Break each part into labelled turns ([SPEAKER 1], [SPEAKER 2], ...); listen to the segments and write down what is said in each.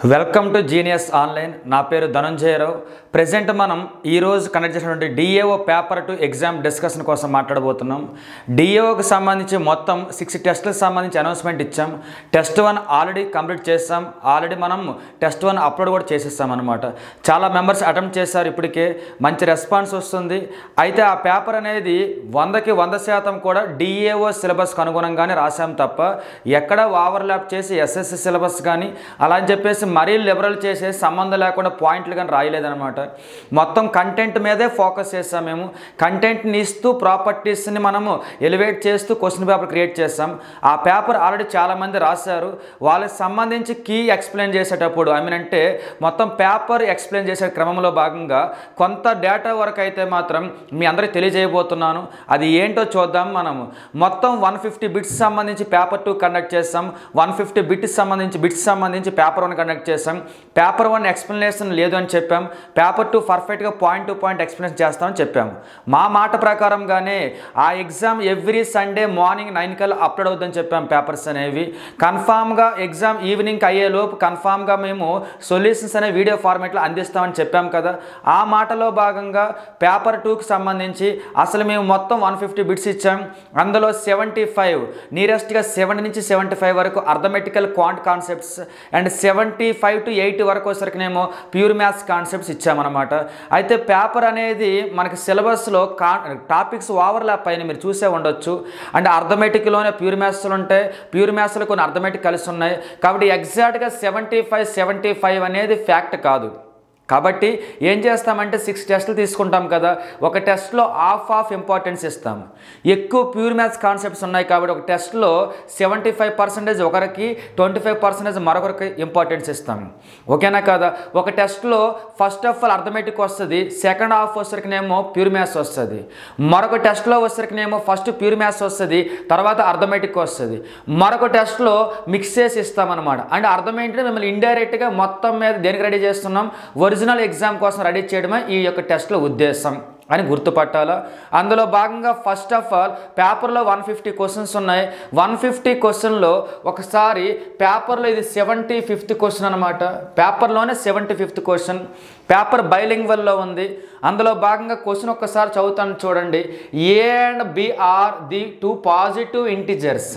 [SPEAKER 1] welcome to genius online నా పేరు Dhananjaya Rao present మనం ఈరోజు కండక్ట్ చేసినటువంటి DAO paper two exam discussion కోసం మాట్లాడబోతున్నాం డిఏఓకి సంబంధించి మొత్తం సిక్స్ టెస్ట్లకు సంబంధించి అనౌన్స్మెంట్ ఇచ్చాం టెస్ట్ వన్ ఆల్రెడీ కంప్లీట్ చేస్తాం ఆల్రెడీ మనం టెస్ట్ వన్ అప్లోడ్ కూడా చేసేస్తాం అనమాట చాలా మెంబర్స్ అటెంప్ట్ చేశారు ఇప్పటికే మంచి రెస్పాన్స్ వస్తుంది అయితే ఆ పేపర్ అనేది వందకి వంద శాతం కూడా డిఏఓ సిలబస్కి అనుగుణంగానే రాసాం తప్ప ఎక్కడ ఓవర్లాప్ చేసి ఎస్ఎస్సి సిలబస్ కానీ అలా అని చెప్పేసి మరీ లిబరల్ చేసే సంబంధం లేకుండా పాయింట్లు కానీ రాయలేదన్నమాట మొత్తం కంటెంట్ మీదే ఫోకస్ చేస్తాం మేము కంటెంట్ని ఇస్తూ ప్రాపర్టీస్ని మనము ఎలివేట్ చేస్తూ క్వశ్చన్ పేపర్ క్రియేట్ చేస్తాం ఆ పేపర్ ఆల్రెడీ చాలామంది రాశారు వాళ్ళకి సంబంధించి కీ ఎక్స్ప్లెయిన్ చేసేటప్పుడు ఐ మీన్ అంటే మొత్తం పేపర్ ఎక్స్ప్లెయిన్ చేసే క్రమంలో భాగంగా కొంత డేటా వరకు అయితే మాత్రం మీ అందరికీ తెలియజేయబోతున్నాను అది ఏంటో చూద్దాం మనము మొత్తం వన్ ఫిఫ్టీ బిట్స్ సంబంధించి పేపర్ టూ కండక్ట్ చేస్తాం వన్ ఫిఫ్టీ బిట్స్ సంబంధించి బిట్స్ సంబంధించి పేపర్ వన్ కండక్ట్ చేస్తాం పేపర్ వన్ ఎక్స్ప్లెనేషన్ లేదు అని చెప్పాం పేపర్ టూ పర్ఫెక్ట్గా పాయింట్ టు పాయింట్ ఎక్స్ప్లెయిన్ చేస్తామని చెప్పాము మా మాట ప్రకారంగానే ఆ exam every Sunday morning nine కల్లా అప్లోడ్ అవుతుందని చెప్పాం పేపర్స్ అనేవి కన్ఫామ్గా ఎగ్జామ్ ఈవినింగ్ అయ్యేలోపు కన్ఫామ్గా మేము సొల్యూషన్స్ అనే వీడియో ఫార్మేట్లో అందిస్తామని చెప్పాం కదా ఆ మాటలో భాగంగా పేపర్ టూకి సంబంధించి అసలు మేము మొత్తం వన్ ఫిఫ్టీ బిట్స్ ఇచ్చాం అందులో సెవెంటీ ఫైవ్ నియరెస్ట్గా సెవెంటీ నుంచి సెవెంటీ ఫైవ్ వరకు arithmetical quant concepts and seventy five to eighty వరకు వచ్చేసరికినేమో ప్యూర్ మ్యాథ్స్ కాన్సెప్ట్స్ ఇచ్చామన్నమాట అయితే పేపర్ అనేది మనకి సిలబస్లో కా టాపిక్స్ ఓవర్లాప్ అయిన మీరు చూసే ఉండొచ్చు అంటే అర్థమెటిక్లోనే ప్యూర్ మ్యాథ్స్లో ఉంటాయి ప్యూర్ మ్యాథ్స్లో కొన్ని అర్థమెటిక్ కలిసి ఉన్నాయి కాబట్టి ఎగ్జాక్ట్గా సెవెంటీ ఫైవ్ సెవెంటీ ఫైవ్ అనేది ఫ్యాక్ట్ కాదు కాబట్టి ఏం చేస్తామంటే సిక్స్ టెస్టులు తీసుకుంటాం కదా ఒక టెస్ట్లో హాఫ్ ఆఫ్ ఇంపార్టెన్స్ ఇస్తాం ఎక్కువ ప్యూర్ మ్యాథ్స్ కాన్సెప్ట్స్ ఉన్నాయి కాబట్టి ఒక టెస్ట్లో సెవెంటీ ఫైవ్ పర్సెంటేజ్ ఒకరికి ట్వంటీ ఫైవ్ పర్సెంటేజ్ మరొకరికి ఇంపార్టెన్స్ ఇస్తాం ఓకేనా కదా ఒక టెస్ట్లో ఫస్ట్ ఆఫ్ ఆల్ అర్థమెటిక్ వస్తుంది సెకండ్ హాఫ్ వచ్చరికినేమో ప్యూర్ మ్యాథ్స్ వస్తుంది మరొక టెస్ట్లో వచ్చరికినేమో ఫస్ట్ ప్యూర్ మ్యాథ్స్ వస్తుంది తర్వాత అర్థమెటిక్ వస్తుంది మరొక టెస్ట్లో మిక్స్ చేసి ఇస్తామన్నమాట అంటే అర్థం ఏంటంటే మిమ్మల్ని ఇండైరెక్ట్గా మొత్తం మీద దేనికి రెడీ చేస్తున్నాం ఒరిజినల్ ఎగ్జామ్ కోసం రెడీ చేయడమే ఈ యొక్క టెస్ట్లో ఉద్దేశం అని గుర్తుపట్టాలా అందులో భాగంగా ఫస్ట్ ఆఫ్ ఆల్ పేపర్లో వన్ ఫిఫ్టీ క్వశ్చన్స్ ఉన్నాయి వన్ ఫిఫ్టీ క్వశ్చన్లో ఒకసారి పేపర్లో ఇది సెవెంటీ ఫిఫ్త్ క్వశ్చన్ అనమాట పేపర్లోనే సెవెంటీ ఫిఫ్త్ క్వశ్చన్ పేపర్ బైలింగ్వల్లో ఉంది అందులో భాగంగా క్వశ్చన్ ఒక్కసారి చదువుతాను చూడండి A and B are the two positive integers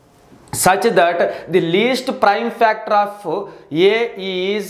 [SPEAKER 1] such that the least prime factor of A is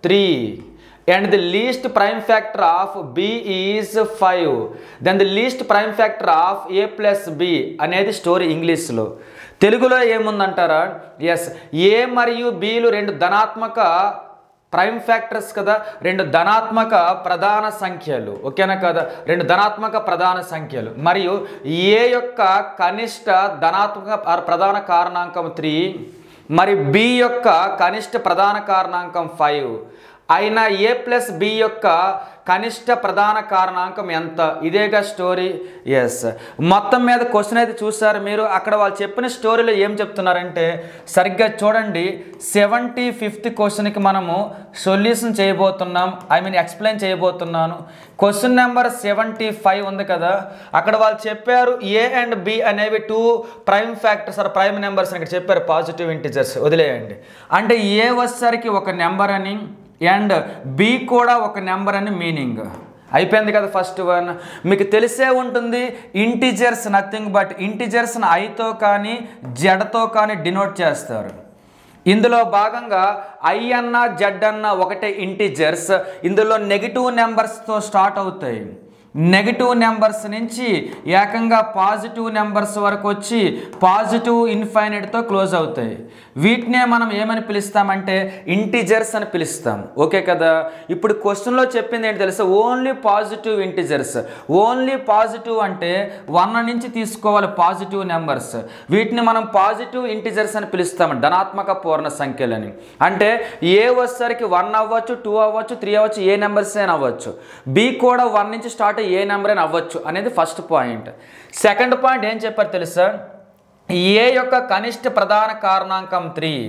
[SPEAKER 1] 3 and the least prime factor of B is 5 then the least prime factor of A plus B అనేది story ఇంగ్లీష్లో తెలుగులో ఏముందంటారా yes ఏ మరియు బీలు రెండు ధనాత్మక prime factors కదా రెండు ధనాత్మక ప్రధాన సంఖ్యలు ఓకేనా కదా రెండు ధనాత్మక ప్రధాన సంఖ్యలు మరియు ఏ యొక్క కనిష్ట ధనాత్మక ప్రధాన కారణాంకం త్రీ మరి బి యొక్క కనిష్ట ప్రధాన కారణాంకం ఫైవ్ అయినా ఏ ప్లస్ బి యొక్క కనిష్ట ప్రధాన కారణాంకం ఎంత ఇదేగా స్టోరీ ఎస్ మొత్తం మీద క్వశ్చన్ అయితే చూసారు మీరు అక్కడ వాళ్ళు చెప్పిన స్టోరీలో ఏం చెప్తున్నారంటే సరిగ్గా చూడండి సెవెంటీ ఫిఫ్త్ క్వశ్చన్కి మనము సొల్యూషన్ చేయబోతున్నాం ఐ మీన్ ఎక్స్ప్లెయిన్ చేయబోతున్నాను క్వశ్చన్ నెంబర్ సెవెంటీ ఫైవ్ ఉంది కదా అక్కడ వాళ్ళు చెప్పారు ఏ అండ్ బి అనేవి two prime factors are prime numbers అని ఇక్కడ చెప్పారు పాజిటివ్ ఇంటిజర్స్ వదిలేయండి అంటే ఏ వచ్చేసరికి ఒక నెంబర్ అని అండ్ బి కూడా ఒక నెంబర్ అని మీనింగ్ అయిపోయింది కదా ఫస్ట్ వన్ మీకు తెలిసే ఉంటుంది ఇంటిజర్స్ నథింగ్ బట్ ఇంటిజర్స్ని ఐతో కానీ జడ్తో కానీ డినోట్ చేస్తారు ఇందులో భాగంగా ఐ అన్న జడ్ అన్న ఒకటే ఇంటిజర్స్ ఇందులో నెగిటివ్ నెంబర్స్తో స్టార్ట్ అవుతాయి నెగిటివ్ నెంబర్స్ నుంచి ఏకంగా పాజిటివ్ నెంబర్స్ వరకు వచ్చి పాజిటివ్ ఇన్ఫైనైట్తో క్లోజ్ అవుతాయి వీటినే మనం ఏమని పిలుస్తామంటే ఇంటిజర్స్ అని పిలుస్తాం ఓకే కదా ఇప్పుడు క్వశ్చన్లో చెప్పింది ఏంటి తెలుసా only positive integers only positive అంటే వన్ నుంచి తీసుకోవాలి పాజిటివ్ నెంబర్స్ వీటిని మనం పాజిటివ్ ఇంటిజర్స్ అని పిలుస్తాం ధనాత్మక పూర్ణ సంఖ్యలని అంటే ఏ వచ్చేసరికి వన్ అవ్వచ్చు టూ అవ్వచ్చు త్రీ అవ్వచ్చు ఏ నెంబర్స్ అయినా అవ్వచ్చు బి కూడా వన్ నుంచి స్టార్ట్ ఏ నెంబర్ అయినా అవ్వచ్చు అనేది ఫస్ట్ పాయింట్ సెకండ్ పాయింట్ ఏం చెప్పారు తెలుసా ఏ యొక్క కనిష్ట ప్రధాన కారణాంకం త్రీ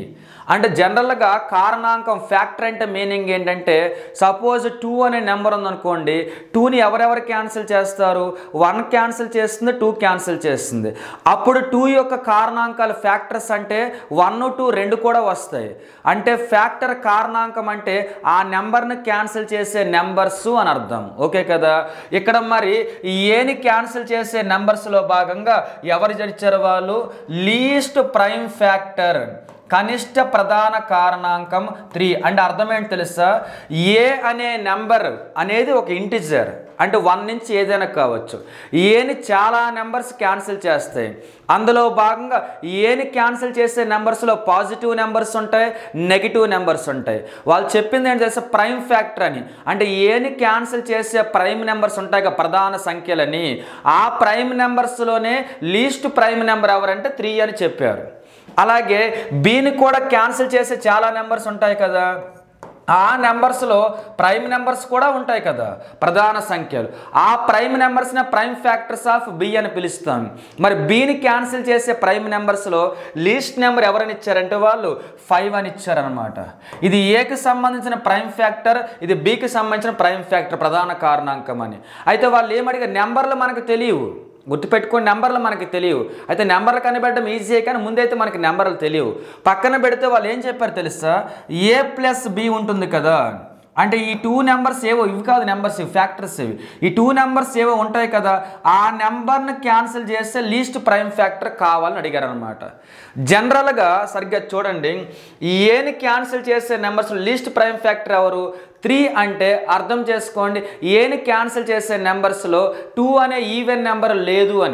[SPEAKER 1] అంటే జనరల్గా కారణాంకం ఫ్యాక్టర్ అంటే మీనింగ్ ఏంటంటే సపోజ్ టూ అనే నెంబర్ ఉందనుకోండి టూని ఎవరెవరు క్యాన్సిల్ చేస్తారు వన్ క్యాన్సిల్ చేస్తుంది టూ క్యాన్సిల్ చేస్తుంది అప్పుడు టూ యొక్క కారణాంకాలు ఫ్యాక్టర్స్ అంటే వన్ టూ రెండు కూడా వస్తాయి అంటే ఫ్యాక్టర్ కారణాంకం అంటే ఆ నెంబర్ని క్యాన్సిల్ చేసే నెంబర్స్ అని అర్థం ఓకే కదా ఇక్కడ మరి ఈ ఏని క్యాన్సిల్ చేసే నెంబర్స్లో భాగంగా ఎవరు ఇచ్చారు వాళ్ళు లీస్ట్ ప్రైమ్ ఫ్యాక్టర్ కనిష్ట ప్రధాన కారణాంకం త్రీ అంటే అర్థం ఏంటి తెలుసా ఏ అనే నెంబర్ అనేది ఒక ఇంటిజర్ అంటే వన్ నుంచి ఏదైనా కావచ్చు ఏని చాలా నెంబర్స్ క్యాన్సిల్ చేస్తాయి అందులో భాగంగా ఏని క్యాన్సిల్ చేసే నెంబర్స్లో పాజిటివ్ నెంబర్స్ ఉంటాయి నెగిటివ్ నెంబర్స్ ఉంటాయి వాళ్ళు చెప్పింది ఏంటి తెలుసా ప్రైమ్ ఫ్యాక్టర్ అని అంటే ఏని క్యాన్సిల్ చేసే ప్రైమ్ నెంబర్స్ ఉంటాయి కదా ప్రధాన సంఖ్యలని ఆ ప్రైమ్ నెంబర్స్లోనే లీస్ట్ ప్రైమ్ నెంబర్ ఎవరంటే త్రీ అని చెప్పారు అలాగే బీని కూడా క్యాన్సిల్ చేసే చాలా నెంబర్స్ ఉంటాయి కదా ఆ నెంబర్స్లో ప్రైమ్ నెంబర్స్ కూడా ఉంటాయి కదా ప్రధాన సంఖ్యలు ఆ ప్రైమ్ నెంబర్స్ని ప్రైమ్ ఫ్యాక్టర్స్ ఆఫ్ బి అని పిలుస్తాం మరి బీని క్యాన్సిల్ చేసే ప్రైమ్ నెంబర్స్లో లీస్ట్ నెంబర్ ఎవరని ఇచ్చారంటే వాళ్ళు ఫైవ్ అని ఇచ్చారనమాట ఇది ఏకి సంబంధించిన ప్రైమ్ ఫ్యాక్టర్ ఇది బికి సంబంధించిన ప్రైమ్ ఫ్యాక్టర్ ప్రధాన కారణాంకం అని అయితే వాళ్ళు ఏమడిగారు నెంబర్లు మనకు తెలియవు గుర్తుపెట్టుకుని నెంబర్లు మనకి తెలియవు అయితే నెంబర్లు కనిపెట్టడం ఈజీ కానీ ముందైతే మనకి నెంబర్లు తెలియవు పక్కన పెడితే వాళ్ళు ఏం చెప్పారు తెలుసా ఏ ప్లస్ బి ఉంటుంది కదా అంటే ఈ టూ నెంబర్స్ ఏవో ఇవి కాదు నెంబర్స్ ఇవి ఫ్యాక్టర్స్ ఇవి ఈ టూ నెంబర్స్ ఏవో ఉంటాయి కదా ఆ నెంబర్ని క్యాన్సిల్ చేస్తే లీస్ట్ ప్రైమ్ ఫ్యాక్టర్ కావాలని అడిగారు అనమాట జనరల్గా సరిగ్గా చూడండి ఈ ఏని క్యాన్సిల్ చేసే నెంబర్స్ లీస్ట్ ప్రైమ్ ఫ్యాక్టర్ ఎవరు త్రీ అంటే అర్థం చేసుకోండి ఏని క్యాన్సిల్ చేసే నెంబర్స్లో టూ అనే ఈవెన్ నెంబర్ లేదు అని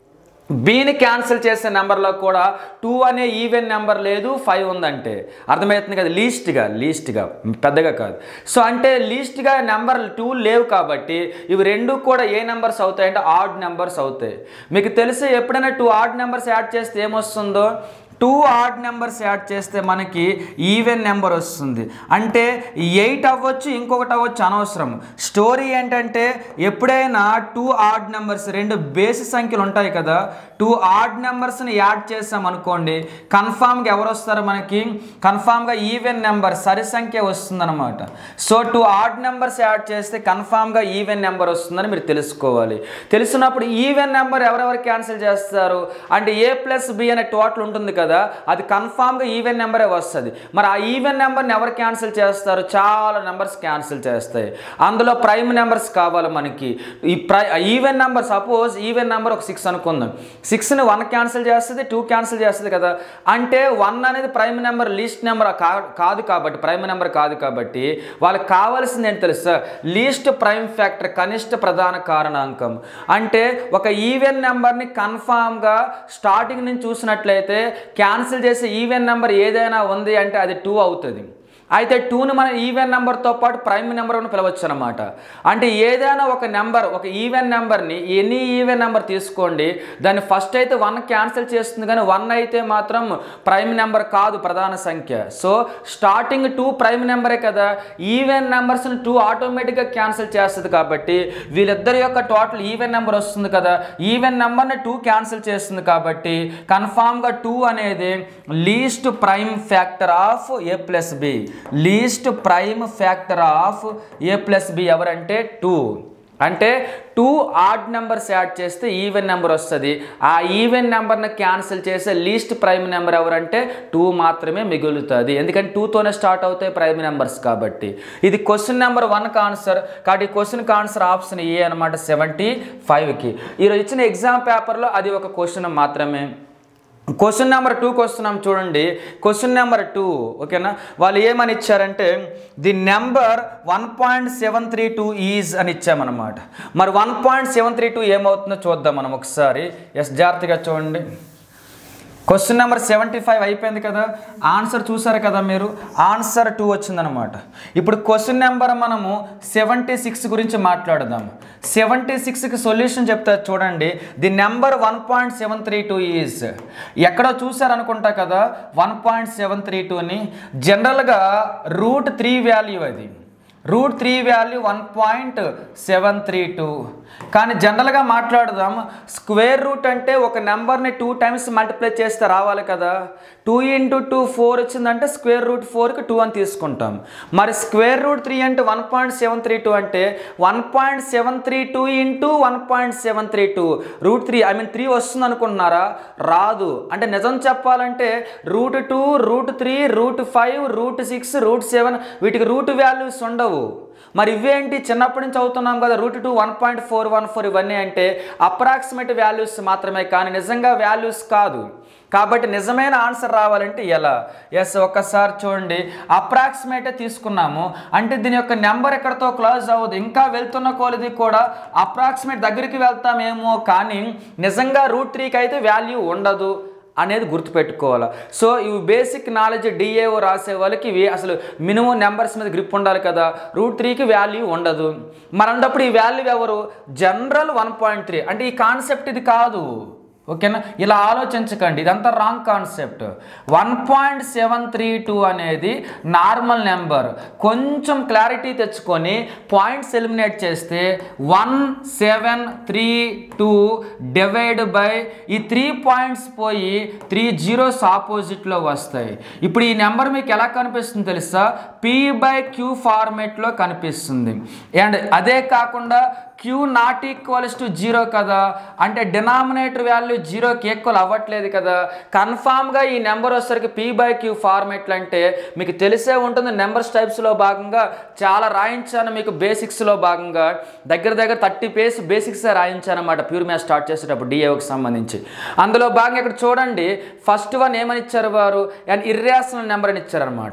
[SPEAKER 1] బీని క్యాన్సిల్ చేసే నెంబర్లో కూడా టూ అనే ఈవెన్ నెంబర్ లేదు ఫైవ్ ఉందంటే అర్థమవుతుంది కదా లీస్ట్గా లీస్ట్గా పెద్దగా కాదు సో అంటే లీస్ట్గా నెంబర్ టూ లేవు కాబట్టి ఇవి రెండు కూడా ఏ నెంబర్స్ అవుతాయి అంటే ఆడ్ నెంబర్స్ అవుతాయి మీకు తెలిసి ఎప్పుడైనా టూ ఆడ్ నెంబర్స్ యాడ్ చేస్తే ఏమొస్తుందో టూ ఆడ్ నెంబర్స్ యాడ్ చేస్తే మనకి ఈవెన్ నెంబర్ వస్తుంది అంటే ఎయిట్ అవ్వచ్చు ఇంకొకటి అవ్వచ్చు అనవసరం స్టోరీ ఏంటంటే ఎప్పుడైనా టూ ఆడ్ నెంబర్స్ రెండు బేసి సంఖ్యలు ఉంటాయి కదా టూ ఆడ్ నెంబర్స్ని యాడ్ చేసాం అనుకోండి కన్ఫామ్గా ఎవరు వస్తారు మనకి కన్ఫామ్గా ఈవెన్ నెంబర్ సరి సంఖ్య వస్తుందన్నమాట so two odd numbers add చేస్తే కన్ఫామ్గా ఈవెన్ నెంబర్ వస్తుందని మీరు తెలుసుకోవాలి తెలిసినప్పుడు ఈవెన్ నెంబర్ ఎవరెవరు క్యాన్సిల్ చేస్తారు అంటే ఏ ప్లస్ బి అనే టోటల్ ఉంటుంది కదా అది కన్ఫామ్గా ఈవెన్ నెంబరే వస్తుంది మరి ఆ ఈవెన్ నెంబర్ని ఎవరు క్యాన్సిల్ చేస్తారు చాలా నెంబర్స్ క్యాన్సిల్ చేస్తాయి అందులో ప్రైమ్ నెంబర్స్ కావాలి మనకి ఈ ప్రై even number suppose even number ఒక సిక్స్ అనుకుందాం సిక్స్ని వన్ క్యాన్సిల్ చేస్తుంది టూ క్యాన్సిల్ చేస్తుంది కదా అంటే వన్ అనేది ప్రైమ్ నెంబర్ లీస్ట్ నెంబర్ కాదు కాబట్టి ప్రైమ్ నెంబర్ కాదు కాబట్టి వాళ్ళకి కావాల్సింది ఏంటి తెలుసా లీస్ట్ ప్రైమ్ ఫ్యాక్టర్ కనిష్ట ప్రధాన కారణాంకం అంటే ఒక ఈవెన్ నెంబర్ని కన్ఫామ్గా స్టార్టింగ్ నుంచి చూసినట్లయితే క్యాన్సిల్ చేసే ఈవెన్ నెంబర్ ఏదైనా ఉంది అంటే అది టూ అవుతుంది అయితే టూని మనం ఈవెన్ నెంబర్తో పాటు ప్రైమ్ నెంబర్ అని పిలవచ్చు అనమాట అంటే ఏదైనా ఒక నెంబర్ ఒక ఈవెన్ నెంబర్ని ఎనీ ఈవెన్ నెంబర్ తీసుకోండి దాన్ని ఫస్ట్ అయితే వన్ క్యాన్సిల్ చేస్తుంది కానీ వన్ అయితే మాత్రం ప్రైమ్ నెంబర్ కాదు ప్రధాన సంఖ్య సో స్టార్టింగ్ టూ ప్రైమ్ నెంబరే కదా ఈవెన్ నెంబర్స్ని టూ ఆటోమేటిక్గా క్యాన్సిల్ చేస్తుంది కాబట్టి వీళ్ళిద్దరి యొక్క టోటల్ ఈవెన్ నెంబర్ వస్తుంది కదా ఈవెన్ నెంబర్ని టూ క్యాన్సిల్ చేస్తుంది కాబట్టి కన్ఫామ్గా టూ అనేది least prime factor of A plus B least prime factor of A plus B ఎవరంటే టూ అంటే టూ ఆడ్ నెంబర్స్ యాడ్ చేస్తే ఈవెన్ నెంబర్ వస్తుంది ఆ ఈవెన్ నెంబర్ని క్యాన్సిల్ చేసే లీస్ట్ ప్రైమ్ నెంబర్ ఎవరంటే టూ మాత్రమే మిగులుతుంది ఎందుకంటే టూతోనే స్టార్ట్ అవుతాయి ప్రైమ్ నెంబర్స్ కాబట్టి ఇది క్వశ్చన్ నెంబర్ వన్కి ఆన్సర్ కాబట్టి ఈ క్వశ్చన్కి ఆన్సర్ ఆప్షన్ ఏ అనమాట సెవెంటీ ఫైవ్కి ఈరోజు ఇచ్చిన ఎగ్జామ్ పేపర్లో అది ఒక క్వశ్చన్ మాత్రమే క్వశ్చన్ నెంబర్ టూకి వస్తున్నాం చూడండి క్వశ్చన్ నెంబర్ టూ ఓకేనా వాళ్ళు ఏమని ఇచ్చారంటే the number one point seven three two is అని ఇచ్చామన్నమాట మరి one point seven three two ఏమవుతుందో చూద్దాం మనం ఒకసారి ఎస్ జాగ్రత్తగా చూడండి క్వశ్చన్ నెంబర్ సెవెంటీ ఫైవ్ అయిపోయింది కదా ఆన్సర్ చూసారు కదా మీరు ఆన్సర్ టూ వచ్చిందనమాట ఇప్పుడు క్వశ్చన్ నెంబర్ మనము సెవెంటీ సిక్స్ గురించి మాట్లాడదాం సెవెంటీ సిక్స్కి సొల్యూషన్ చెప్తా చూడండి the number one point seven three two is ఎక్కడో చూసారనుకుంటా కదా వన్ పాయింట్ సెవెన్ త్రీ టూని జనరల్గా రూట్ త్రీ వాల్యూ అది root three value one point seven three two కానీ జనరల్గా మాట్లాడదాం స్క్వేర్ రూట్ అంటే ఒక నెంబర్ని టూ టైమ్స్ మల్టిప్లై చేస్తే రావాలి కదా టూ ఇంటూ టూ ఫోర్ వచ్చిందంటే స్క్వేర్ రూట్ ఫోర్కి టూ అని తీసుకుంటాం మరి స్క్వేర్ రూట్ త్రీ అంటే one point seven three two అంటే one point seven three two into one point seven three two root three I mean three వస్తుంది అనుకుంటున్నారా రాదు అంటే నిజం చెప్పాలంటే root two root three root five root six root seven వీటికి root values ఉండవు మరి ఇవేంటి చిన్నప్పటి నుంచి అవుతున్నాం కదా root two one point four one four ఇవన్నీ అంటే అప్రాక్సిమేట్ వాల్యూస్ మాత్రమే కానీ నిజంగా వాల్యూస్ కాదు కాబట్టి నిజమైన ఆన్సర్ రావాలంటే ఎలా ఎస్ ఒక్కసారి చూడండి అప్రాక్సిమేటే తీసుకున్నాము అంటే దీని యొక్క నెంబర్ ఎక్కడితో క్లోజ్ అవ్వదు ఇంకా వెళ్తున్న కొలది కూడా అప్రాక్సిమేట్ దగ్గరికి వెళ్తామేమో కానీ నిజంగా రూట్ త్రీకి అయితే వాల్యూ ఉండదు అనేది గుర్తుపెట్టుకోవాలి సో ఇవి బేసిక్ నాలెడ్జ్ డిఏఓ రాసే వాళ్ళకి ఇవి అసలు మినిమం నెంబర్స్ మీద గ్రిప్ ఉండాలి కదా రూట్ త్రీకి వాల్యూ ఉండదు మరంటప్పుడు ఈ వాల్యూ ఎవరు జనరల్ వన్ పాయింట్ త్రీ అంటే ఈ కాన్సెప్ట్ ఇది కాదు ఓకేనా ఇలా ఆలోచించకండి ఇదంతా wrong concept one point seven three two అనేది నార్మల్ నెంబర్ కొంచెం క్లారిటీ తెచ్చుకొని పాయింట్స్ ఎలిమినేట్ చేస్తే one seven three two divide by ఈ త్రీ పాయింట్స్ పోయి త్రీ జీరోస్ ఆపోజిట్లో వస్తాయి ఇప్పుడు ఈ నెంబర్ మీకు ఎలా కనిపిస్తుంది తెలుసా పీ బై క్యూ ఫార్మేట్లో కనిపిస్తుంది అండ్ అదే కాకుండా Q not equals to zero కదా అంటే డినామినేటర్ వాల్యూ జీరోకి ఈక్వల్ అవ్వట్లేదు కదా కన్ఫామ్గా ఈ నెంబర్ వచ్చేసరికి పీ బై క్యూ ఫార్మేట్లు అంటే మీకు తెలిసే ఉంటుంది నెంబర్స్ టైప్స్లో భాగంగా చాలా రాయించాను మీకు బేసిక్స్లో భాగంగా దగ్గర దగ్గర థర్టీ పేస్ బేసిక్స్ రాయించాను అనమాట ప్యూర్ మ్యాథ్ స్టార్ట్ చేసేటప్పుడు డిఏకి సంబంధించి అందులో భాగంగా ఇక్కడ చూడండి ఫస్ట్ వన్ ఏమని ఇచ్చారు వారు అండ్ ఇర్రేషనల్ నెంబర్ అని ఇచ్చారనమాట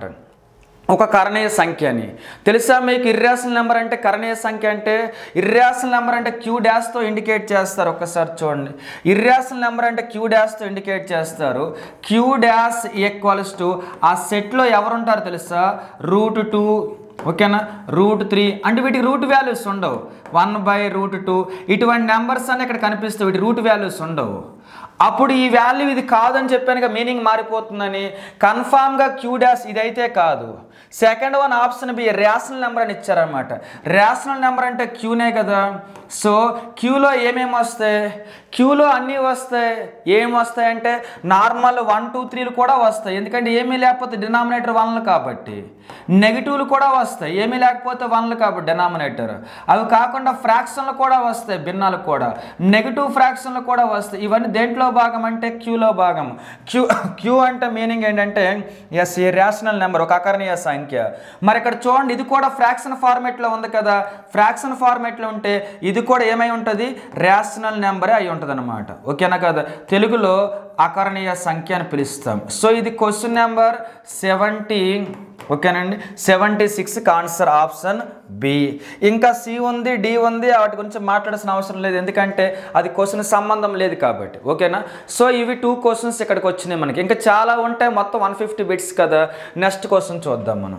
[SPEAKER 1] ఒక కరణీయ సంఖ్య అని తెలుసా మీకు ఇర్రేషనల్ నెంబర్ అంటే కరణీయ సంఖ్య అంటే ఇర్రేషనల్ నెంబర్ అంటే క్యూ డాష్తో ఇండికేట్ చేస్తారు ఒక్కసారి చూడండి ఇర్రేషనల్ నెంబర్ అంటే క్యూ డాష్తో ఇండికేట్ చేస్తారు క్యూ డాష్ ఈక్వల్స్ టు ఆ సెట్లో ఎవరుంటారు తెలుసా రూట్ టూ ఓకేనా రూట్ త్రీ అంటే వీటికి రూట్ వాల్యూస్ ఉండవు వన్ బై రూట్ టూ ఇటువంటి నెంబర్స్ అన్ని ఇక్కడ కనిపిస్తాయి వీటి రూట్ వాల్యూస్ ఉండవు అప్పుడు ఈ వాల్యూ ఇది కాదని చెప్పానుగా మీనింగ్ మారిపోతుందని కన్ఫామ్గా క్యూ డాష్ ఇదైతే కాదు second one option B rational number అని ఇచ్చారనమాట రేషనల్ నెంబర్ అంటే క్యూనే కదా సో క్యూలో ఏమేమి వస్తాయి క్యూలో అన్నీ వస్తాయి ఏం వస్తాయి అంటే నార్మల్ వన్ టూ త్రీలు కూడా వస్తాయి ఎందుకంటే ఏమీ లేకపోతే డినామినేటర్ వన్లు కాబట్టి నెగిటివ్లు కూడా వస్తాయి ఏమీ లేకపోతే వన్లు కాబట్టి డినామినేటర్ అవి కాకుండా ఫ్రాక్షన్లు కూడా వస్తాయి భిన్నాలు కూడా నెగిటివ్ ఫ్రాక్షన్లు కూడా వస్తాయి ఇవన్నీ దేంట్లో భాగం అంటే క్యూలో భాగం క్యూ క్యూ అంటే మీనింగ్ ఏంటంటే ఎస్ ఏ రేషనల్ నెంబర్ ఒక అకరణీయ సంఖ్య మరి ఇక్కడ చూడండి ఇది కూడా ఫ్రాక్షన్ ఫార్మేట్లో ఉంది కదా ఫ్రాక్షన్ ఫార్మేట్లో ఉంటే ఇది కూడా ఏమై ఉంటుంది రేషనల్ నెంబరే అయి ఉంటుంది అనమాట ఓకేనా కదా తెలుగులో అకరణీయ సంఖ్య అని పిలుస్తాం సో ఇది క్వశ్చన్ నెంబర్ సెవెంటీ ఓకేనండి సెవెంటీ సిక్స్కి ఆన్సర్ ఆప్షన్ బి ఇంకా సి ఉంది డి ఉంది వాటి గురించి మాట్లాడాల్సిన అవసరం లేదు ఎందుకంటే అది క్వశ్చన్ సంబంధం లేదు కాబట్టి ఓకేనా సో ఇవి టూ క్వశ్చన్స్ ఇక్కడికి వచ్చినాయి మనకి ఇంకా చాలా ఉంటాయి మొత్తం వన్ ఫిఫ్టీ బిట్స్ కదా నెక్స్ట్ క్వశ్చన్ చూద్దాం మనం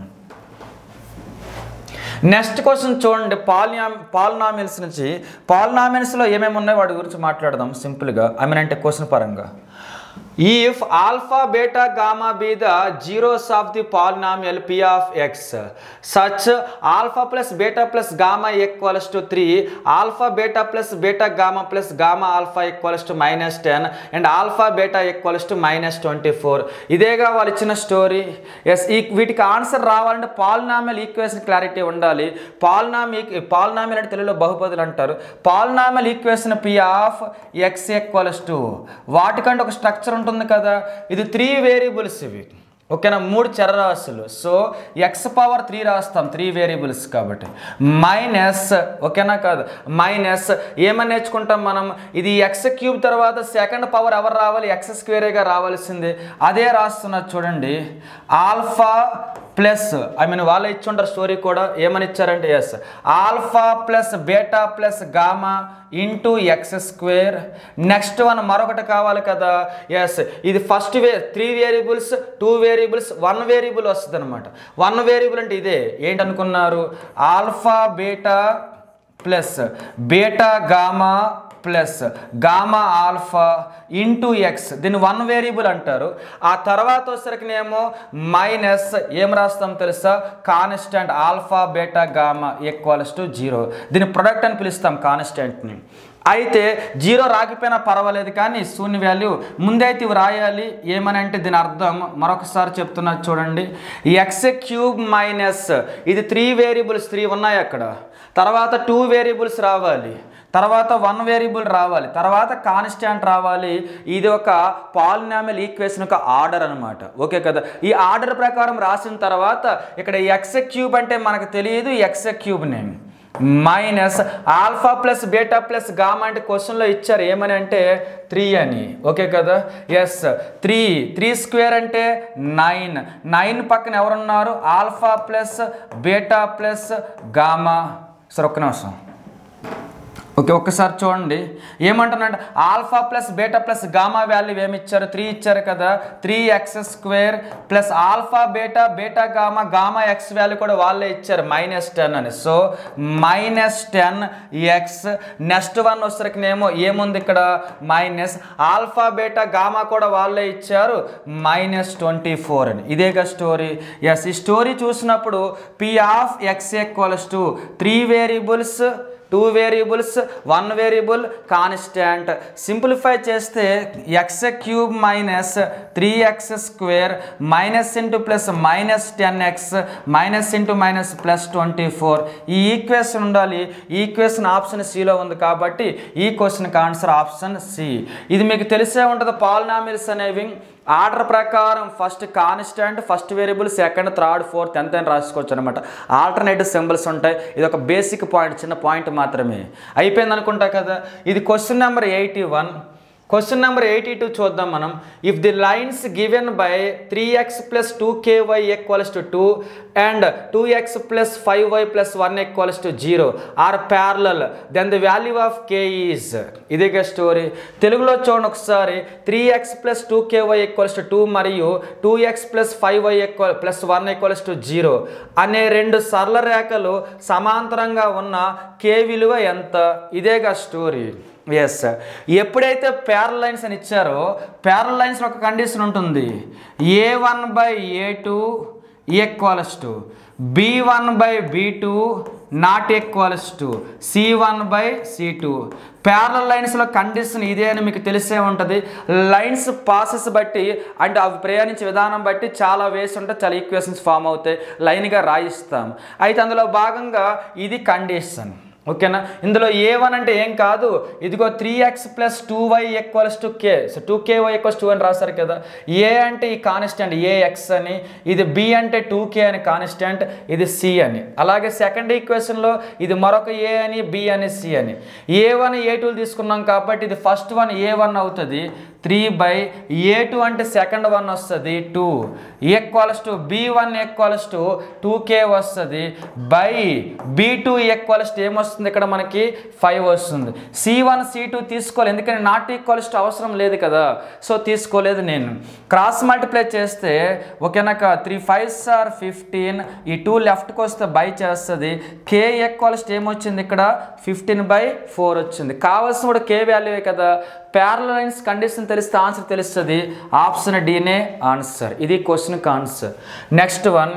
[SPEAKER 1] నెక్స్ట్ క్వశ్చన్ చూడండి పాలినా పాలినామిల్స్ నుంచి పాలినామిల్స్లో ఏమేమి ఉన్నాయో వాటి గురించి మాట్లాడదాం సింపుల్గా ఐ మీన్ అంటే క్వశ్చన్ పరంగా if alpha beta gamma be the zeros of the polynomial p of x such alpha plus beta plus gamma equals to 3 alpha beta plus beta gamma plus gamma alpha equals to minus 10 and alpha beta equals to minus 24 ఇదేగా వాళ్ళు ఇచ్చిన story yes ఈ వీటికి answer రావాలంటే polynomial equation clarity ఉండాలి పాలినామి polynomial అంటే తెలుగులో బహుపదులు అంటారు polynomial equation P of X equals to వాటికంటే ఒక స్ట్రక్చర్ ఉంటుంది కదా ఇది త్రీ వేరియబుల్స్ ఇవి ఓకేనా మూడు చరరాశులు సో ఎక్స్ పవర్ త్రీ రాస్తాం త్రీ వేరియబుల్స్ కాబట్టి మైనస్ ఓకేనా కాదు మైనస్ ఏమని నేర్చుకుంటాం మనం ఇది ఎక్స్ క్యూబ్ తర్వాత సెకండ్ పవర్ ఎవరు రావాలి ఎక్స్ స్క్వేరేగా రావాల్సిందే అదే రాస్తున్నా చూడండి ఆల్ఫా ప్లస్ ఐ మీన్ వాళ్ళు ఇచ్చుంటారు స్టోరీ కూడా ఏమని ఇచ్చారంటే yes alpha plus beta plus gamma into X square next one మరొకటి కావాలి కదా ఎస్ ఇది first way three variables two variables one variable వస్తుంది అనమాట వన్ వేరియబుల్ అంటే ఇదే ఏంటనుకున్నారు alpha beta plus beta gamma plus gamma alpha into X దీన్ని వన్ వేరియబుల్ అంటారు ఆ తర్వాత వచ్చేసరికినేమో మైనస్ ఏం రాస్తాం తెలుసా constant alpha beta gamma equals to zero దీన్ని ప్రొడక్ట్ అని పిలుస్తాం కాన్స్టెంట్ని అయితే జీరో రాకపోయినా పర్వాలేదు కానీ శూన్య వాల్యూ ముందైతే ఇవి రాయాలి ఏమని అంటే దీని అర్థం మరొకసారి చెప్తున్నా చూడండి ఎక్స్ క్యూబ్ మైనస్ ఇది త్రీ వేరియబుల్స్ త్రీ ఉన్నాయి అక్కడ తర్వాత టూ వేరియబుల్స్ రావాలి తర్వాత వన్ వేరియబుల్ రావాలి తర్వాత కాన్స్టాంట్ రావాలి ఇది ఒక పాలినామియల్ ఈక్వేషన్ యొక్క ఆర్డర్ అనమాట ఓకే కదా ఈ ఆర్డర్ ప్రకారం రాసిన తర్వాత ఇక్కడ ఎక్స్ క్యూబ్ అంటే మనకు తెలియదు X cube name minus alpha plus beta plus gamma అంటే క్వశ్చన్లో ఇచ్చారు ఏమని అంటే త్రీ అని ఓకే కదా ఎస్ త్రీ త్రీ స్క్వేర్ అంటే నైన్ నైన్ పక్కన ఎవరున్నారు alpha plus beta plus gamma sir ఒక్క నిమిషం ఓకే ఒక్కసారి చూడండి ఏమంటున్నాడు alpha plus beta plus gamma value ఏమి ఇచ్చారు త్రీ ఇచ్చారు కదా three X square plus alpha beta beta gamma gamma X value కూడా వాళ్ళే ఇచ్చారు మైనస్ టెన్ అని so minus ten X next one వచ్చరికినేమో ఏముంది ఇక్కడ మైనస్ ఆల్ఫా బీటా గామా కూడా వాళ్ళే ఇచ్చారు మైనస్ ట్వంటీ ఫోర్ అని ఇదేగా స్టోరీ ఎస్ ఈ స్టోరీ చూసినప్పుడు P of X equals to three variables two variables one variable constant simplify చేస్తే X cube minus three X square minus into plus minus ten X minus into minus plus twenty four ఈ equation ఉండాలి ఈ equation option సిలో ఉంది కాబట్టి ఈ క్వశ్చన్కి answer option C ఇది మీకు తెలిసే ఉంటుంది పాలినామిల్స్ అనేవి ఆర్డర్ ప్రకారం first constant first variable second third fourth ఎంత అని రాసుకోవచ్చు అనమాట ఆల్టర్నేటివ్ సింబల్స్ ఉంటాయి ఇది ఒక బేసిక్ పాయింట్ చిన్న పాయింట్ మాత్రమే అయిపోయింది అనుకుంటా కదా ఇది question number eighty one question number eighty two చూద్దాం మనం if the lines given by three X plus two K Y equals to two and two X plus five Y plus one equals to zero are parallel then the value of K is ఇదిగా story తెలుగులో చూడండి ఒకసారి three X plus two K Y equals to two మరియు two X plus five Y equal plus one equals to zero అనే రెండు సరళ రేఖలు సమాంతరంగా ఉన్న కే విలువ ఎంత ఇదేగా స్టోరీ ఎస్ ఎప్పుడైతే ప్యారల్ లైన్స్ అని ఇచ్చారో ప్యారల్ లైన్స్ ఒక కండిషన్ ఉంటుంది A one by A two equals to B one by B two not equals to C one by C two parallel లైన్స్లో కండిషన్ ఇదే అని మీకు తెలిసే ఉంటుంది లైన్స్ పాసెస్ బట్టి అంటే అవి ప్రయాణించే విధానం బట్టి చాలా వేస్ ఉంటాయి చాలా ఈక్వేషన్స్ ఫామ్ అవుతాయి లైన్గా రాయిస్తాం అయితే అందులో భాగంగా ఇది కండిషన్ ఓకేనా ఇందులో ఏ వన్ అంటే ఏం కాదు ఇదిగో three X plus two Y equals to K so two K Y equals two అని రాస్తారు కదా ఏ అంటే ఈ కాన్స్టెంట్ ఏ ఎక్స్ అని ఇది బి అంటే టూ కే అని కాన్స్టెంట్ ఇది సి అని అలాగే సెకండ్ ఈక్వేషన్లో ఇది మరొక ఏ అని బి అని సి అని ఏ వన్ ఏ టూలు తీసుకున్నాం కాబట్టి ఇది ఫస్ట్ వన్ ఏ వన్ అవుతుంది త్రీ బై ఏ టూ అంటే సెకండ్ వన్ వస్తుంది two equals to B one equals to two K వస్తుంది by B two equals to ఏమొస్తుంది ఇక్కడ మనకి ఫైవ్ వస్తుంది సి వన్ సి టూ తీసుకోవాలి ఎందుకంటే నాట్ ఈక్వల్స్ టు అవసరం లేదు కదా సో తీసుకోలేదు నేను క్రాస్ మల్టిప్లై చేస్తే ఓకేనాక త్రీ ఫైవ్ సార్ ఫిఫ్టీన్ ఈ టూ లెఫ్ట్కి వస్తే బై చేస్తుంది కే ఈక్వల్స్ టు ఏమొచ్చింది ఇక్కడ ఫిఫ్టీన్ బై ఫోర్ వచ్చింది కావాల్సిన కూడా కే వాల్యూవే కదా ప్యారల లైన్స్ కండిషన్ తెలిస్తే ఆన్సర్ తెలుస్తుంది ఆప్షన్ డీనే ఆన్సర్ ఇది క్వశ్చన్కి answer next one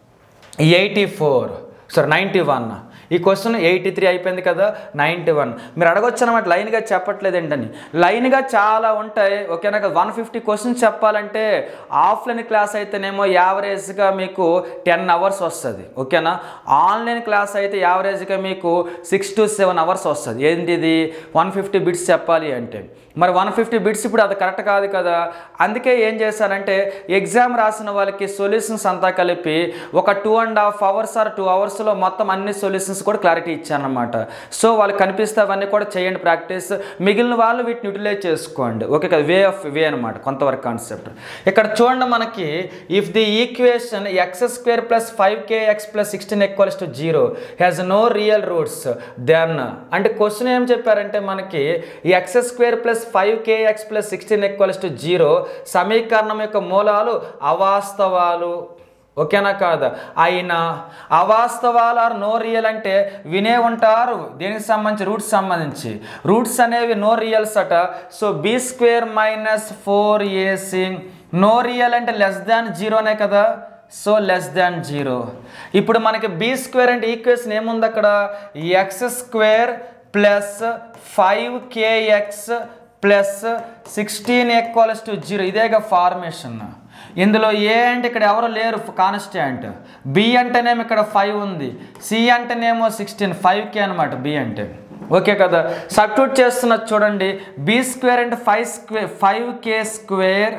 [SPEAKER 1] eighty four sorry ninety one ఈ క్వశ్చన్ ఎయిటీ త్రీ అయిపోయింది కదా నైంటీ వన్ మీరు అడగొచ్చు అనమాట లైన్గా చెప్పట్లేదు ఏంటని లైన్గా చాలా ఉంటాయి ఓకేనా వన్ ఫిఫ్టీ క్వశ్చన్స్ చెప్పాలంటే ఆఫ్లైన్ క్లాస్ అయితేనేమో యావరేజ్గా మీకు టెన్ అవర్స్ వస్తుంది ఓకేనా ఆన్లైన్ క్లాస్ అయితే యావరేజ్గా మీకు సిక్స్ టు సెవెన్ అవర్స్ వస్తుంది ఏంటిది వన్ ఫిఫ్టీ బిట్స్ చెప్పాలి అంటే మరి వన్ ఫిఫ్టీ బిట్స్ ఇప్పుడు అది కరెక్ట్ కాదు కదా అందుకే ఏం చేశానంటే ఎగ్జామ్ రాసిన వాళ్ళకి సొల్యూషన్స్ అంతా కలిపి ఒక two and half hours or two అవర్స్లో మొత్తం అన్ని సొల్యూషన్స్ కూడా క్లారిటీ ఇచ్చానమాట సో వాళ్ళకి కనిపిస్తే అవన్నీ కూడా చేయండి ప్రాక్టీస్ మిగిలిన వాళ్ళు వీటిని యూటిలైజ్ చేసుకోండి ఓకే కదా వే ఆఫ్ వే అనమాట కొంతవరకు కాన్సెప్ట్ ఇక్కడ చూడండి మనకి if the equation X square plus five K X plus sixteen equals to zero has no real roots then అంటే క్వశ్చన్ ఏం చెప్పారంటే మనకి X square plus five K X plus sixteen equals to zero సమీకరణం యొక్క మూలాలు అవాస్తవాలు ఓకేనా కాదా అయినా అవాస్తవాలు ఆర్ నో రియల్ అంటే వినే ఉంటారు దేనికి సంబంధించి రూట్స్ సంబంధించి రూట్స్ అనేవి నో రియల్స్ అట so B square minus four AC no real అంటే లెస్ దాన్ జీరోనే కదా సో లెస్ దాన్ జీరో ఇప్పుడు మనకి బీ స్క్వేర్ అంటే ఈక్వేషన్ ఏముంది అక్కడ X square plus five K X plus sixteen equals to zero ఇదేగా ఫార్మేషన్ ఇందులో ఏ అంటే ఇక్కడ ఎవరు లేరు కాన్స్టాంట్ బి అంటేనేమో ఇక్కడ ఫైవ్ ఉంది సి అంటేనేమో సిక్స్టీన్ ఫైవ్ కే అనమాట బి అంటే ఓకే కదా సబ్స్టిట్యూట్ చేస్తున్నది చూడండి బి స్క్వేర్ అంటే five square five k square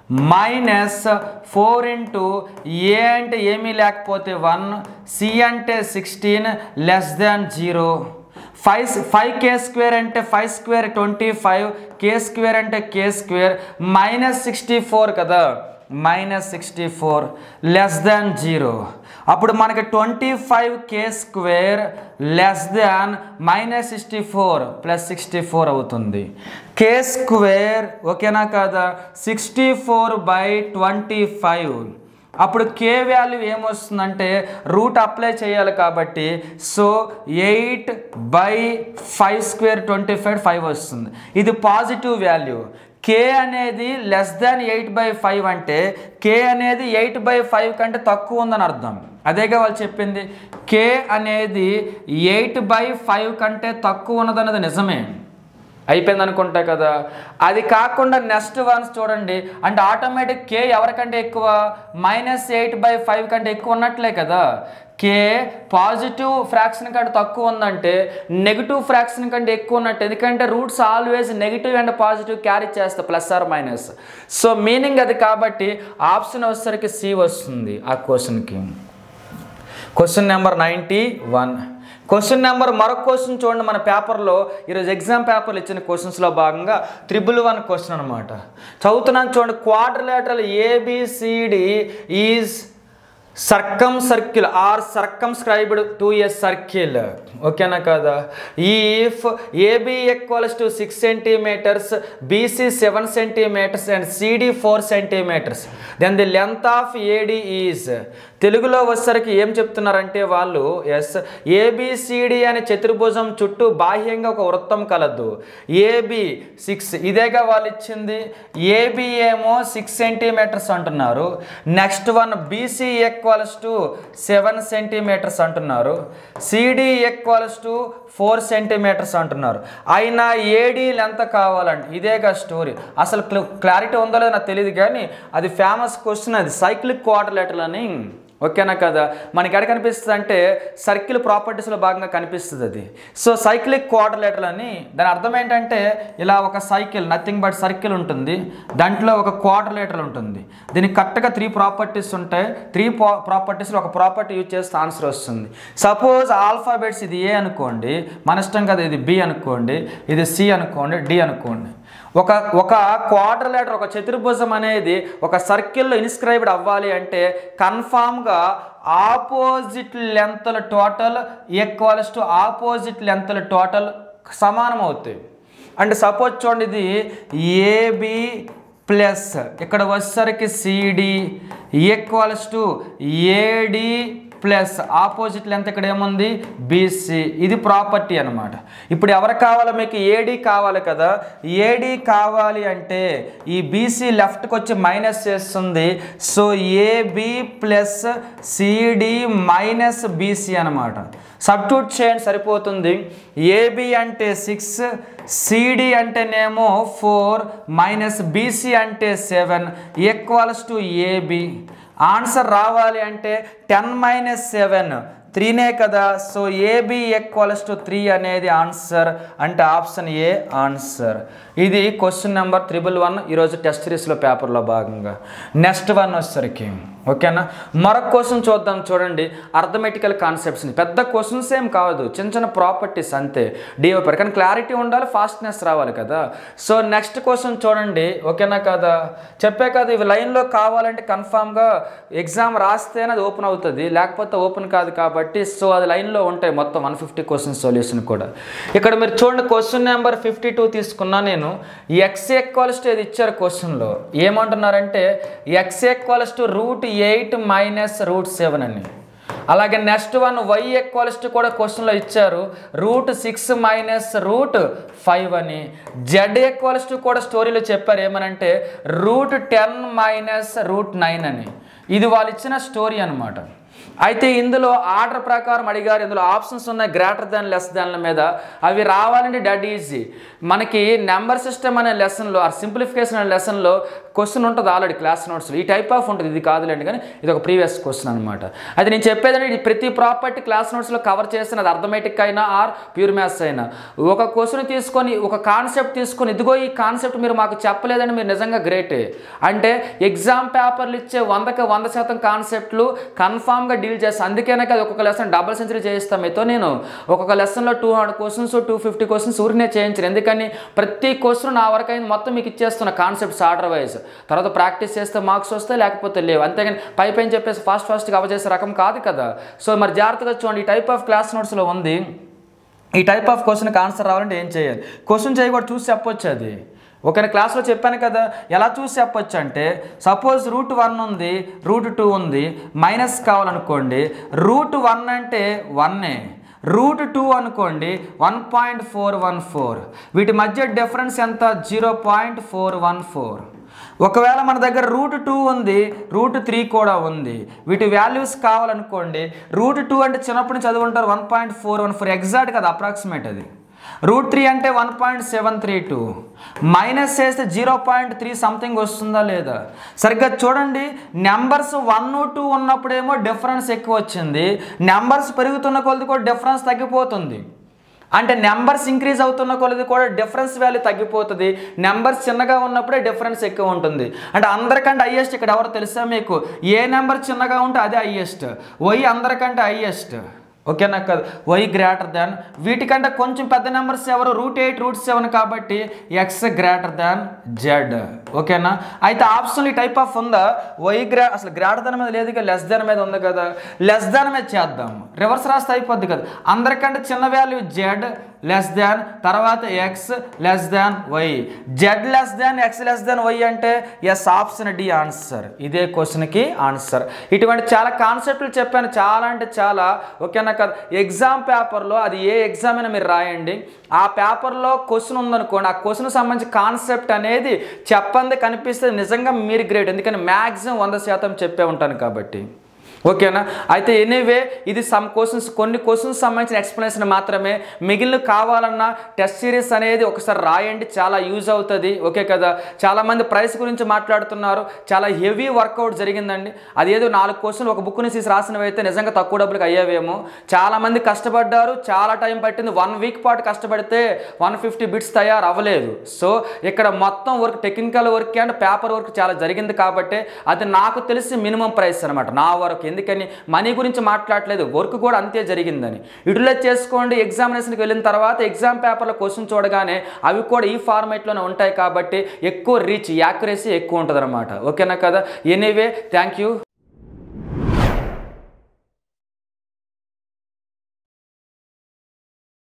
[SPEAKER 1] minus four into a అంటే ఏమీ లేకపోతే వన్ సి అంటే sixteen less than zero five five k square అంటే five square twenty five k square అంటే k square minus sixty four కదా minus sixty four less than zero అప్పుడు మనకి twenty five k square less than minus sixty four plus sixty four అవుతుంది k square ఓకేనా కదా sixty four by twenty five అప్పుడు k value ఏమొస్తుందంటే root apply చేయాలి కాబట్టి so eight by five square twenty five five వస్తుంది ఇది positive value k అనేది less than eight by five అంటే కే అనేది ఎయిట్ బై ఫైవ్ కంటే తక్కువ ఉందని అర్థం అదేగా వాళ్ళు చెప్పింది కే అనేది ఎయిట్ బై ఫైవ్ కంటే తక్కువ ఉన్నదన్నది నిజమే అయిపోయింది అనుకుంటా కదా అది కాకుండా నెక్స్ట్ వన్స్ చూడండి అంటే ఆటోమేటిక్ కే ఎవరికంటే ఎక్కువ మైనస్ ఎయిట్ బై ఫైవ్ కంటే ఎక్కువ ఉన్నట్లే కదా కే పాజిటివ్ ఫ్రాక్షన్ కంటే తక్కువ ఉందంటే నెగిటివ్ ఫ్రాక్షన్ కంటే ఎక్కువ ఉన్నట్టు ఎందుకంటే roots always negative and positive carry చేస్తాయి plus or minus so meaning అది కాబట్టి ఆప్షన్ వచ్చేసరికి సి వస్తుంది ఆ క్వశ్చన్కి question number ninety one question number మరొక క్వశ్చన్ చూడండి మన పేపర్లో ఈరోజు ఎగ్జామ్ పేపర్లు ఇచ్చిన క్వశ్చన్స్లో భాగంగా త్రిబుల్ వన్ క్వశ్చన్ అనమాట చదువుతున్నాను చూడండి quadrilateral ABCD is circum circle or circumscribed to a circle ఓకేనా కదా if AB equals to six centimetres BC seven centimetres and CD four centimetres then the length of AD is తెలుగులో వచ్చేసరికి ఏం చెప్తున్నారంటే వాళ్ళు ఎస్ ఏబిసిడి అనే చతుర్భుజం చుట్టూ బాహ్యంగా ఒక వృత్తం కలదు ఏబి సిక్స్ ఇదేగా వాళ్ళు ఇచ్చింది ఏబి ఏమో సిక్స్ సెంటీమీటర్స్ అంటున్నారు next one BC equals to seven centimetres అంటున్నారు CD equals to four centimetres అంటున్నారు అయినా ఏడీ లెంత్ కావాలంటే ఇదేగా స్టోరీ అసలు క్లారిటీ ఉందో లేదో నాకు తెలియదు కానీ అది ఫేమస్ క్వశ్చన్ అది సైక్లిక్ క్వార్టర్లెటర్ అని ఓకేనా కదా మనకి ఎక్కడ కనిపిస్తుంది అంటే సర్కిల్ ప్రాపర్టీస్లో భాగంగా కనిపిస్తుంది అది సో సైక్లిక్ క్వార్టర్లేటర్ అని దాని అర్థం ఏంటంటే ఇలా ఒక సైకిల్ నథింగ్ బట్ సర్కిల్ ఉంటుంది దాంట్లో ఒక క్వార్టర్లేటర్ ఉంటుంది దీనికి కరెక్ట్గా త్రీ ప్రాపర్టీస్ ఉంటాయి త్రీ ప్రాపర్టీస్లో ఒక ప్రాపర్టీ యూజ్ చేస్తే ఆన్సర్ వస్తుంది సపోజ్ ఆల్ఫాబెట్స్ ఇది ఏ అనుకోండి మన ఇష్టం కదా ఇది బి అనుకోండి ఇది సి అనుకోండి డి అనుకోండి ఒక ఒక క్వార్టర్ లెటర్ ఒక చతుర్భుజం అనేది ఒక సర్కిల్లో ఇన్స్క్రైబ్డ్ అవ్వాలి అంటే కన్ఫామ్గా ఆపోజిట్ లెంత్ల టోటల్ ఈక్వల్స్ టు ఆపోజిట్ లెంత్ల టోటల్ సమానం అవుతాయి అంటే సపోజ్ చూడండి ఇది ఏబి ప్లస్ ఇక్కడ వచ్చేసరికి CD equals to AD plus opposite length ఇక్కడ ఏముంది బీసీ ఇది ప్రాపర్టీ అనమాట ఇప్పుడు ఎవరు కావాలి మీకు ఏడీ కావాలి కదా ఏడీ కావాలి అంటే ఈ బీసీ లెఫ్ట్కి వచ్చి మైనస్ చేస్తుంది so AB plus CD minus BC అనమాట సబ్ట్యూట్ చేయండి సరిపోతుంది ఏబి అంటే సిక్స్ సిడి అంటేనేమో ఫోర్ మైనస్ బీసీ అంటే seven equals to AB answer రావాలి అంటే టెన్ మైనస్ సెవెన్ త్రీనే కదా so AB equals to three అనేది ఆన్సర్ అంటే ఆప్షన్ ఏ ఆన్సర్ ఇది క్వశ్చన్ నెంబర్ త్రిబుల్ వన్ ఈరోజు టెస్ట్ సిరీస్లో పేపర్లో భాగంగా నెక్స్ట్ వన్ వచ్చేసరికి ఓకేనా మరొక క్వశ్చన్ చూద్దాం చూడండి అర్థమెటికల్ కాన్సెప్ట్స్ని పెద్ద క్వశ్చన్స్ ఏం కాదు చిన్న చిన్న ప్రాపర్టీస్ అంతే డిఓ పేరు కానీ క్లారిటీ ఉండాలి ఫాస్ట్నెస్ రావాలి కదా సో నెక్స్ట్ క్వశ్చన్ చూడండి ఓకేనా కదా చెప్పే కదా ఇవి లైన్లో కావాలంటే కన్ఫామ్గా ఎగ్జామ్ రాస్తేనే అది ఓపెన్ అవుతుంది లేకపోతే ఓపెన్ కాదు కాబట్టి కాబట్టి సో అది లైన్లో ఉంటాయి మొత్తం వన్ ఫిఫ్టీ క్వశ్చన్ సొల్యూషన్ కూడా ఇక్కడ మీరు చూడండి క్వశ్చన్ నెంబర్ ఫిఫ్టీ టూ తీసుకున్నా నేను ఎక్స్ ఈక్వల్స్ టు ఇది ఇచ్చారు క్వశ్చన్లో ఏమంటున్నారంటే x equals to root eight minus root seven అని అలాగే next one y equals to కూడా క్వశ్చన్లో ఇచ్చారు root six minus root five అని జెడ్ ఈక్వల్స్ టు కూడా స్టోరీలో చెప్పారు ఏమనంటే root ten minus root nine అని ఇది వాళ్ళు ఇచ్చిన స్టోరీ అనమాట అయితే ఇందులో ఆర్డర్ ప్రకారం అడిగారు ఇందులో ఆప్షన్స్ ఉన్నాయి గ్రేటర్ దాన్ లెస్ దాన్ల మీద అవి రావాలంటే డెడ్ ఈజీ మనకి నెంబర్ సిస్టమ్ అనే లెసన్లో ఆ సింప్లిఫికేషన్ అనే లెసన్లో క్వశ్చన్ ఉంటుంది ఆల్రెడీ క్లాస్ నోట్స్లో ఈ టైప్ ఆఫ్ ఉంటుంది ఇది కాదులేండి కానీ ఇది ఒక ప్రీవియస్ క్వశ్చన్ అనమాట అయితే నేను చెప్పేదంటే ఇది ప్రతి ప్రాపర్టీ క్లాస్ నోట్స్లో కవర్ చేసిన అది అర్థమెటిక్ అయినా ఆర్ ప్యూర్ మ్యాథ్స్ అయినా ఒక క్వశ్చన్ తీసుకొని ఒక కాన్సెప్ట్ తీసుకొని ఇదిగో ఈ కాన్సెప్ట్ మీరు మాకు చెప్పలేదని మీరు నిజంగా గ్రేటే అంటే ఎగ్జామ్ పేపర్లు ఇచ్చే వందకి వంద శాతం కాన్సెప్ట్లు కన్ఫామ్గా డీల్ చేస్తాను అందుకేనే కదా ఒక్కొక్క లెసన్ డబుల్ సెంచరీ చేయిస్తాం మీతో నేను ఒక్కొక్క లెసన్లో two hundred questions two fifty questions ఊరినే చేయించను ఎందుకని ప్రతి క్వశ్చన్ నా వరకు అయింది మొత్తం మీకు ఇచ్చేస్తున్న కాన్సెప్ట్స్ ఆర్డర్ వైజ్ తర్వాత ప్రాక్టీస్ చేస్తే మార్క్స్ వస్తాయి లేకపోతే లేవు అంతేగాని పై పైన చెప్పేసి ఫాస్ట్ ఫాస్ట్గా కవర్ చేసే రకం కాదు కదా సో మరి జాగ్రత్తగా చూడండి ఈ టైప్ ఆఫ్ క్లాస్ నోట్స్లో ఉంది ఈ టైప్ ఆఫ్ క్వశ్చన్కి ఆన్సర్ రావాలంటే ఏం చేయాలి క్వశ్చన్ చేయకూడదు చూసి చెప్పొచ్చు అది ఒకరి క్లాస్లో చెప్పాను కదా ఎలా చూసి చెప్పొచ్చు అంటే సపోజ్ రూట్ వన్ ఉంది రూట్ టూ ఉంది మైనస్ కావాలనుకోండి రూట్ వన్ అంటే వన్నే రూట్ టూ అనుకోండి one point four one four వీటి మధ్య డిఫరెన్స్ ఎంత zero point four one four ఒకవేళ మన దగ్గర రూట్ టూ ఉంది రూట్ త్రీ కూడా ఉంది వీటి వాల్యూస్ కావాలనుకోండి రూట్ టూ అంటే చిన్నప్పటి నుంచి చదువుంటారు one point four one four exact కదా అప్రాక్సిమేట్ అది రూట్ త్రీ అంటే one point seven three two minus చేస్తే జీరో పాయింట్ త్రీ సంథింగ్ వస్తుందా లేదా సరిగ్గా చూడండి నెంబర్స్ వన్ టూ ఉన్నప్పుడేమో డిఫరెన్స్ ఎక్కువ వచ్చింది నెంబర్స్ పెరుగుతున్న కొలది కూడా డిఫరెన్స్ తగ్గిపోతుంది అంటే నెంబర్స్ ఇంక్రీజ్ అవుతున్న కొలది కూడా డిఫరెన్స్ వాల్యూ తగ్గిపోతుంది నెంబర్స్ చిన్నగా ఉన్నప్పుడే డిఫరెన్స్ ఎక్కువ ఉంటుంది అంటే అందరికంటే హైయెస్ట్ ఇక్కడ ఎవరు తెలుసా మీకు ఏ నెంబర్ చిన్నగా ఉంటే అదే హైయెస్ట్ వై అందరికంటే హైయెస్ట్ ఓకేనా కదా వై గ్రేటర్ దాన్ వీటికంటే కొంచెం పెద్ద నెంబర్స్ ఎవరు రూట్ ఎయిట్ రూట్ సెవెన్ కాబట్టి ఎక్స్ గ్రేటర్ దాన్ జెడ్ ఓకేనా అయితే ఆప్షన్ ఈ టైప్ ఆఫ్ ఉందా వై గ్రా అసలు గ్రేటర్ దాన్ మీద లేదు లెస్ దాన్ మీద ఉంది కదా లెస్ దాన్ మీద చేద్దాం రివర్స్ రాస్తే అయిపోద్ది కదా అందరికంటే చిన్న వాల్యూ జెడ్ లెస్ దాన్ తర్వాత x less than y z less than x less than y అంటే ఎస్ ఆప్షన్ డి ఆన్సర్ ఇదే క్వశ్చన్కి ఆన్సర్ ఇటువంటి చాలా కాన్సెప్ట్లు చెప్పాను చాలా అంటే చాలా ఓకేనా కదా ఎగ్జామ్ పేపర్లో అది ఏ ఎగ్జామ్ అయినా మీరు రాయండి ఆ పేపర్లో క్వశ్చన్ ఉందనుకోండి ఆ క్వశ్చన్ సంబంధించి కాన్సెప్ట్ అనేది చెప్పంది కనిపిస్తే నిజంగా మీరు గ్రేట్ ఎందుకని మ్యాక్సిమం వంద శాతం చెప్పే ఉంటాను కాబట్టి ఓకేనా అయితే ఎనీవే ఇది సమ్ క్వశ్చన్స్ కొన్ని క్వశ్చన్స్ సంబంధించిన ఎక్స్ప్లెనేషన్ మాత్రమే మిగిలిన కావాలన్నా టెస్ట్ సిరీస్ అనేది ఒకసారి రాయండి చాలా యూజ్ అవుతుంది ఓకే కదా చాలామంది ప్రైస్ గురించి మాట్లాడుతున్నారు చాలా హెవీ వర్కౌట్ జరిగిందండి అదేదో నాలుగు క్వశ్చన్లు ఒక బుక్ని తీసి రాసినవి అయితే నిజంగా తక్కువ డబ్బులకు అయ్యేవేమో చాలామంది కష్టపడ్డారు చాలా టైం పట్టింది వన్ వీక్ పాటు కష్టపడితే వన్ ఫిఫ్టీ బిట్స్ తయారు అవ్వలేదు సో ఇక్కడ మొత్తం work technical work and paper work చాలా జరిగింది కాబట్టి అది నాకు తెలిసి మినిమం ప్రైస్ అనమాట నా వరకు ఎందుకని మనీ గురించి మాట్లాడలేదు వర్క్ కూడా అంతే జరిగిందని యూటిలైజ్ చేసుకోండి ఎగ్జామినేషన్కి వెళ్ళిన తర్వాత ఎగ్జామ్ పేపర్లో క్వశ్చన్ చూడగానే అవి కూడా ఈ ఫార్మేట్లోనే ఉంటాయి కాబట్టి ఎక్కువ రీచ్ యాక్యురసీ ఎక్కువ ఉంటుంది అనమాట ఓకేనా కదా ఎనీవే థ్యాంక్ యూ